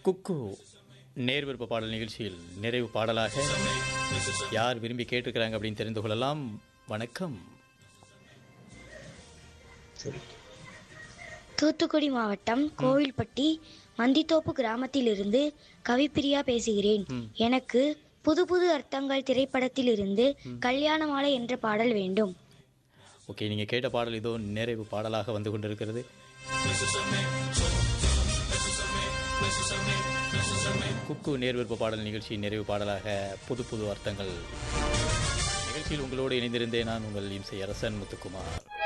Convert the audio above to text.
குக்கு நேர் விருப்ப பாடல் நிகழ்ச்சியில் நிறைவு பாடலாக யார் விரும்பி கேட்டிருக்கிறாங்க அப்படின்னு தெரிந்து கொள்ளலாம் வணக்கம் தூத்துக்குடி மாவட்டம் கோவில்பட்டி மந்தித்தோப்பு கிராமத்திலிருந்து கவிப்பிரியா பேசுகிறேன் எனக்கு புது புது அர்த்தங்கள் திரைப்படத்திலிருந்து கல்யாண மாலை என்ற பாடல் வேண்டும் ஓகே நீங்கள் கேட்ட பாடல் இதோ நிறைவு பாடலாக வந்து கொண்டிருக்கிறது குக்கு நேர் விருப்ப பாடல் நிகழ்ச்சி நிறைவு பாடலாக புது புது அர்த்தங்கள் நிகழ்ச்சியில் உங்களோடு இணைந்திருந்தேன் நான் உங்கள் இம்சை அரசன் முத்துக்குமார்